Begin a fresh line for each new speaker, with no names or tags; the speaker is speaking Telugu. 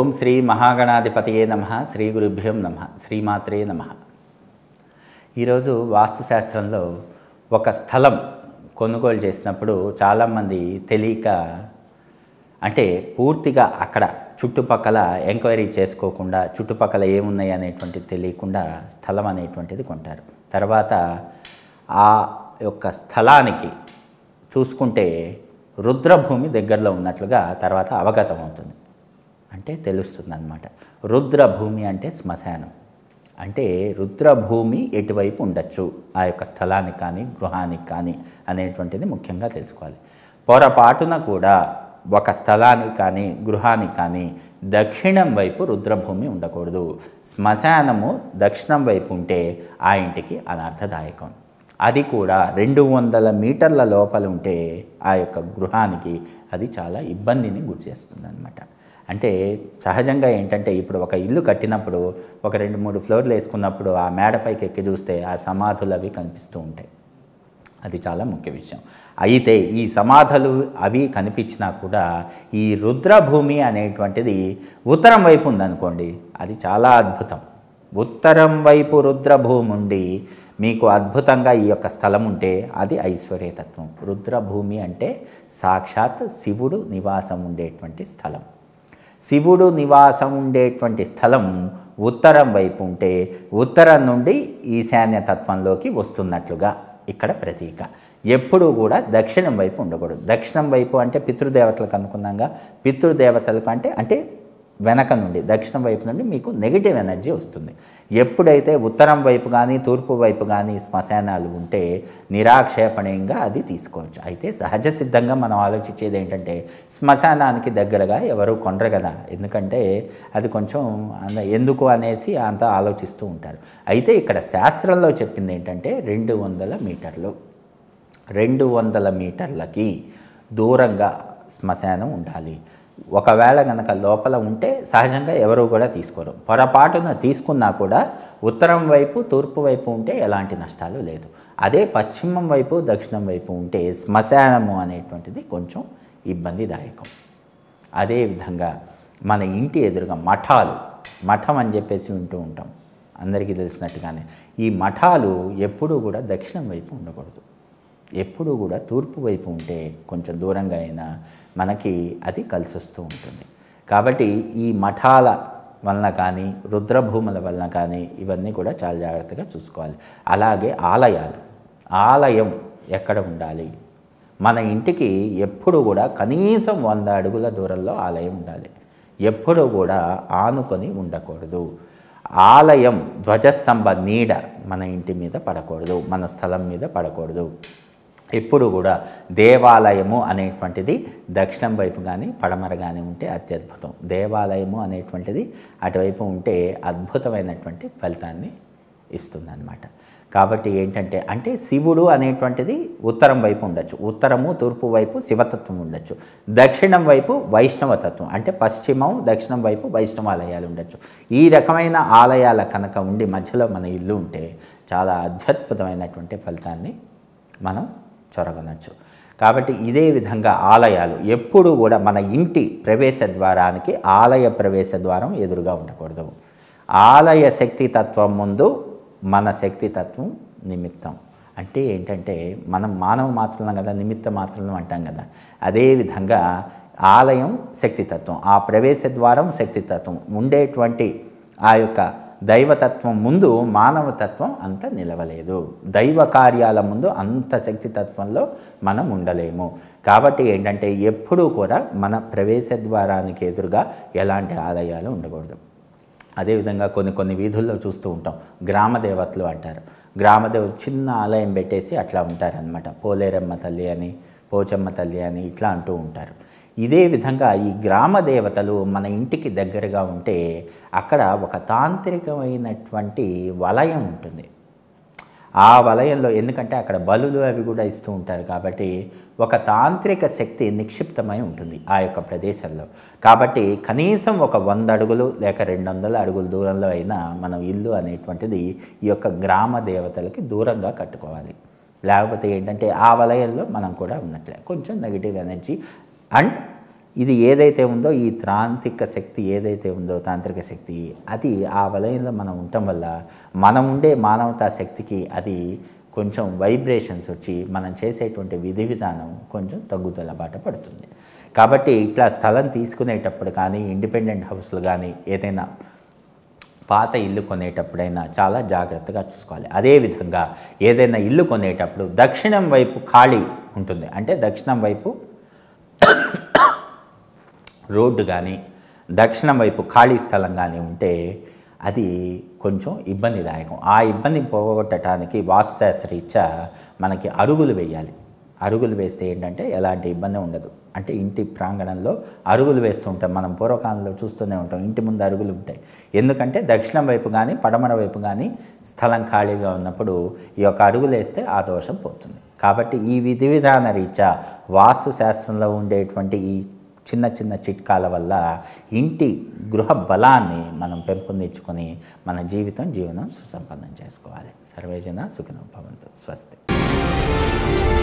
ఓం శ్రీ మహాగణాధిపతయే నమ శ్రీ గురుభ్యం నమ శ్రీమాత్రే నమ ఈరోజు వాస్తుశాస్త్రంలో ఒక స్థలం కొనుగోలు చేసినప్పుడు చాలామంది తెలియక అంటే పూర్తిగా అక్కడ చుట్టుపక్కల ఎంక్వైరీ చేసుకోకుండా చుట్టుపక్కల ఏమున్నాయి అనేటువంటిది తెలియకుండా స్థలం అనేటువంటిది కొంటారు తర్వాత ఆ యొక్క స్థలానికి చూసుకుంటే రుద్రభూమి దగ్గరలో ఉన్నట్లుగా తర్వాత అవగతం అవుతుంది అంటే తెలుస్తుంది అనమాట రుద్రభూమి అంటే శ్మశానం అంటే రుద్రభూమి ఎటువైపు ఉండొచ్చు ఆ యొక్క స్థలానికి కానీ గృహానికి కానీ అనేటువంటిది ముఖ్యంగా తెలుసుకోవాలి పొరపాటున కూడా ఒక స్థలానికి కానీ గృహానికి కానీ దక్షిణం వైపు రుద్రభూమి ఉండకూడదు శ్మశానము దక్షిణం వైపు ఉంటే ఆ ఇంటికి అనర్థదాయకం అది కూడా రెండు వందల మీటర్ల లోపల ఉంటే ఆ యొక్క గృహానికి అది చాలా ఇబ్బందిని గురి చేస్తుంది అనమాట అంటే సహజంగా ఏంటంటే ఇప్పుడు ఒక ఇల్లు కట్టినప్పుడు ఒక రెండు మూడు ఫ్లోర్లు వేసుకున్నప్పుడు ఆ మేడపైకి ఎక్కి చూస్తే ఆ సమాధులు అవి కనిపిస్తూ ఉంటాయి అది చాలా ముఖ్య విషయం అయితే ఈ సమాధులు అవి కనిపించినా కూడా ఈ రుద్రభూమి అనేటువంటిది ఉత్తరం వైపు ఉందనుకోండి అది చాలా అద్భుతం ఉత్తరం వైపు రుద్రభూమి ఉండి మీకు అద్భుతంగా ఈ యొక్క స్థలం ఉంటే అది ఐశ్వర్యతత్వం రుద్రభూమి అంటే సాక్షాత్ శివుడు నివాసం ఉండేటువంటి స్థలం శివుడు నివాసం ఉండేటువంటి స్థలం ఉత్తరం వైపు ఉంటే ఉత్తరం నుండి ఈశాన్య తత్వంలోకి వస్తున్నట్లుగా ఇక్కడ ప్రతీక ఎప్పుడూ కూడా దక్షిణం వైపు ఉండకూడదు దక్షిణం వైపు అంటే పితృదేవతలకు అనుకున్నాగా పితృదేవతలకు అంటే అంటే వెనక నుండి దక్షిణం వైపు నుండి మీకు నెగిటివ్ ఎనర్జీ వస్తుంది ఎప్పుడైతే ఉత్తరం వైపు కానీ తూర్పు వైపు కానీ శ్మశానాలు ఉంటే నిరాక్షేపణీయంగా అది తీసుకోవచ్చు అయితే సహజ సిద్ధంగా మనం ఆలోచించేది ఏంటంటే శ్మశానానికి దగ్గరగా ఎవరు కొనరు కదా ఎందుకంటే అది కొంచెం అంద- ఎందుకు అనేసి అంత ఆలోచిస్తూ ఉంటారు అయితే ఇక్కడ శాస్త్రంలో చెప్పింది ఏంటంటే రెండు వందల మీటర్లు రెండు వందల మీటర్లకి దూరంగా శ్మశానం ఉండాలి ఒకవేళ కనుక లోపల ఉంటే సహజంగా ఎవరు కూడా తీసుకోరు పొరపాటున తీసుకున్నా కూడా ఉత్తరం వైపు తూర్పు వైపు ఉంటే ఎలాంటి నష్టాలు లేదు అదే పశ్చిమం వైపు దక్షిణం వైపు ఉంటే శ్మశానము అనేటువంటిది కొంచెం ఇబ్బందిదాయకం అదేవిధంగా మన ఇంటి ఎదురుగా మఠాలు మఠం అని చెప్పేసి వింటూ ఉంటాం అందరికీ తెలిసినట్టుగానే ఈ మఠాలు ఎప్పుడూ కూడా దక్షిణం వైపు ఉండకూడదు ఎప్పుడూ కూడా తూర్పు వైపు ఉంటే కొంచెం దూరంగా అయినా మనకి అది కలిసి వస్తూ ఉంటుంది కాబట్టి ఈ మఠాల వలన కానీ రుద్రభూముల వలన కానీ ఇవన్నీ కూడా చాలా జాగ్రత్తగా చూసుకోవాలి అలాగే ఆలయాలు ఆలయం ఎక్కడ ఉండాలి మన ఇంటికి ఎప్పుడు కూడా కనీసం వంద అడుగుల దూరంలో ఆలయం ఉండాలి ఎప్పుడూ కూడా ఆనుకొని ఉండకూడదు ఆలయం ధ్వజస్తంభ నీడ మన ఇంటి మీద పడకూడదు మన స్థలం మీద పడకూడదు ఎప్పుడు కూడా దేవాలయము అనేటువంటిది దక్షిణం వైపు కానీ పడమర కానీ ఉంటే అత్యద్భుతం దేవాలయము అనేటువంటిది అటువైపు ఉంటే అద్భుతమైనటువంటి ఫలితాన్ని ఇస్తుందన్నమాట కాబట్టి ఏంటంటే అంటే శివుడు అనేటువంటిది ఉత్తరం వైపు ఉండొచ్చు ఉత్తరము తూర్పు వైపు శివతత్వం ఉండొచ్చు దక్షిణం వైపు వైష్ణవతత్వం అంటే పశ్చిమం దక్షిణం వైపు వైష్ణవాలయాలు ఉండొచ్చు ఈ రకమైన ఆలయాల కనుక ఉండి మధ్యలో మన ఇల్లు ఉంటే చాలా అత్యద్భుతమైనటువంటి ఫలితాన్ని మనం చొరగనొచ్చు కాబట్టి ఇదే విధంగా ఆలయాలు ఎప్పుడు కూడా మన ఇంటి ప్రవేశ ద్వారానికి ఆలయ ప్రవేశ ద్వారం ఎదురుగా ఉండకూడదు ఆలయ శక్తి తత్వం ముందు మన శక్తి తత్వం నిమిత్తం అంటే ఏంటంటే మనం మానవ మాత్రం కదా నిమిత్త మాత్రం అంటాం కదా అదేవిధంగా ఆలయం శక్తితత్వం ఆ ప్రవేశ ద్వారం శక్తితత్వం ఉండేటువంటి ఆ యొక్క దైవతత్వం ముందు మానవతత్వం అంత నిలవలేదు దైవ కార్యాల ముందు అంత శక్తితత్వంలో మనం ఉండలేము కాబట్టి ఏంటంటే ఎప్పుడూ కూడా మన ప్రవేశ ద్వారానికి ఎదురుగా ఎలాంటి ఆలయాలు ఉండకూడదు అదేవిధంగా కొన్ని కొన్ని వీధుల్లో చూస్తూ ఉంటాం గ్రామ దేవతలు అంటారు గ్రామదేవ చిన్న ఆలయం పెట్టేసి అట్లా ఉంటారనమాట పోలేరమ్మ తల్లి అని పోచమ్మ తల్లి అని ఇట్లా అంటూ ఉంటారు ఇదే విధంగా ఈ గ్రామ దేవతలు మన ఇంటికి దగ్గరగా ఉంటే అక్కడ ఒక తాంత్రికమైనటువంటి వలయం ఉంటుంది ఆ వలయంలో ఎందుకంటే అక్కడ బలులు అవి కూడా ఇస్తూ ఉంటారు కాబట్టి ఒక తాంత్రిక శక్తి నిక్షిప్తమై ఉంటుంది ఆ యొక్క ప్రదేశంలో కాబట్టి కనీసం ఒక వంద అడుగులు లేక రెండు వందల అడుగుల దూరంలో అయినా మనం ఇల్లు అనేటువంటిది ఈ యొక్క గ్రామ దేవతలకి దూరంగా కట్టుకోవాలి లేకపోతే ఏంటంటే ఆ వలయంలో మనం కూడా ఉన్నట్లే కొంచెం నెగిటివ్ ఎనర్జీ అండ్ ఇది ఏదైతే ఉందో ఈ తాంత్రిక శక్తి ఏదైతే ఉందో తాంత్రిక శక్తి అది ఆ వలయంలో మనం ఉండటం వల్ల మనం ఉండే మానవతా శక్తికి అది కొంచెం వైబ్రేషన్స్ వచ్చి మనం చేసేటువంటి విధి విధానం కొంచెం తగ్గుదల బాట పడుతుంది కాబట్టి ఇట్లా స్థలం తీసుకునేటప్పుడు కానీ ఇండిపెండెంట్ హౌస్లు కానీ ఏదైనా పాత ఇల్లు కొనేటప్పుడైనా చాలా జాగ్రత్తగా చూసుకోవాలి అదేవిధంగా ఏదైనా ఇల్లు కొనేటప్పుడు దక్షిణం వైపు ఖాళీ ఉంటుంది అంటే దక్షిణం వైపు రోడ్డు కానీ దక్షిణం వైపు ఖాళీ స్థలం కానీ ఉంటే అది కొంచెం ఇబ్బందిదాయకం ఆ ఇబ్బందిని పోగొట్టడానికి వాస్తుశాస్త్రరీత్యా మనకి అరుగులు వేయాలి అరుగులు వేస్తే ఏంటంటే ఎలాంటి ఇబ్బంది ఉండదు అంటే ఇంటి ప్రాంగణంలో అరుగులు వేస్తుంటాం మనం పూర్వకాలంలో చూస్తూనే ఉంటాం ఇంటి ముందు అరుగులు ఉంటాయి ఎందుకంటే దక్షిణం వైపు కానీ పడమర వైపు కానీ స్థలం ఖాళీగా ఉన్నప్పుడు ఈ యొక్క అరుగులు వేస్తే ఆ దోషం పోతుంది కాబట్టి ఈ విధి విధాన రీత్యా వాస్తు శాస్త్రంలో ఉండేటువంటి ఈ చిన్న చిన్న చిట్కాల వల్ల ఇంటి గృహ బలాన్ని మనం పెంపొందించుకొని మన జీవితం జీవనం సుసంపన్నం చేసుకోవాలి సర్వేజన సుఖినో భవంతు స్వస్తి